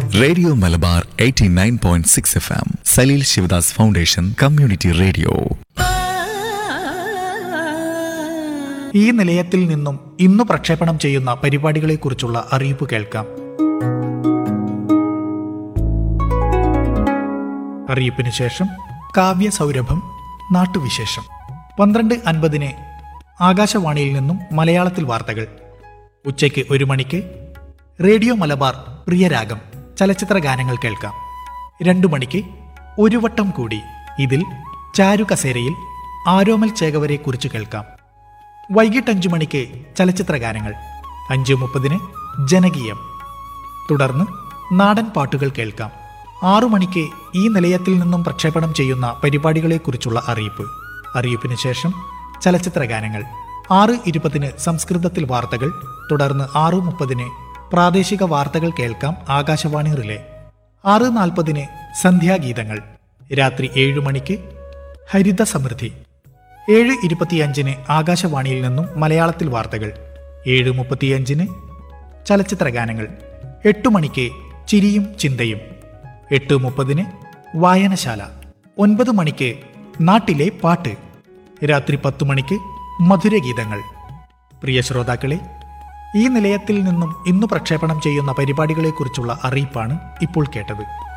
radio Malabar 89.6 point six F M Saleel Sivadas foundation community radio ഈ നിലയത്തിൽ നിന്നും ഇന്ന് പ്രക്ഷേപണം ചെയ്യുന്ന പരിപാടികളെക്കുറിച്ചുള്ള അറിയിപ്പ് കേൾക്കാം അറിയിപ്പിന് ശേഷം കാവ്യ സൗരഭം നാട്ടുവിശേഷം പന്ത്രണ്ട് അൻപതിന് ആകാശവാണിയിൽ നിന്നും മലയാളത്തിൽ വാർത്തകൾ ഉച്ചയ്ക്ക് ഒരു മണിക്ക് റേഡിയോ മലബാർ പ്രിയരാഗം ചലച്ചിത്ര ഗാനങ്ങൾ കേൾക്കാം രണ്ടു മണിക്ക് ഒരു വട്ടം കൂടി ഇതിൽ ചാരു കസേരയിൽ ആരോമൽ ചേകവരെ കുറിച്ച് കേൾക്കാം വൈകിട്ട് അഞ്ചു മണിക്ക് ചലച്ചിത്ര ഗാനങ്ങൾ അഞ്ച് മുപ്പതിന് ജനകീയം തുടർന്ന് നാടൻ പാട്ടുകൾ കേൾക്കാം ആറു മണിക്ക് ഈ നിലയത്തിൽ നിന്നും പ്രക്ഷേപണം ചെയ്യുന്ന പരിപാടികളെക്കുറിച്ചുള്ള അറിയിപ്പ് അറിയിപ്പിന് ശേഷം ചലച്ചിത്ര ഗാനങ്ങൾ ആറ് ഇരുപതിന് സംസ്കൃതത്തിൽ വാർത്തകൾ തുടർന്ന് ആറ് മുപ്പതിന് പ്രാദേശിക വാർത്തകൾ കേൾക്കാം ആകാശവാണി റിലേ ആറ് നാൽപ്പതിന് സന്ധ്യാഗീതങ്ങൾ രാത്രി ഏഴു മണിക്ക് ഹരിത സമൃദ്ധി ഏഴ് ഇരുപത്തിയഞ്ചിന് ആകാശവാണിയിൽ നിന്നും മലയാളത്തിൽ വാർത്തകൾ ഏഴ് മുപ്പത്തിയഞ്ചിന് ചലച്ചിത്ര ഗാനങ്ങൾ എട്ടു മണിക്ക് ചിരിയും ചിന്തയും എട്ട് മുപ്പതിന് വായനശാല ഒൻപത് മണിക്ക് നാട്ടിലെ പാട്ട് രാത്രി പത്തു മണിക്ക് മധുരഗീതങ്ങൾ പ്രിയ ശ്രോതാക്കളെ ഈ നിലയത്തിൽ നിന്നും ഇന്ന് പ്രക്ഷേപണം ചെയ്യുന്ന പരിപാടികളെക്കുറിച്ചുള്ള അറിയിപ്പാണ് ഇപ്പോൾ കേട്ടത്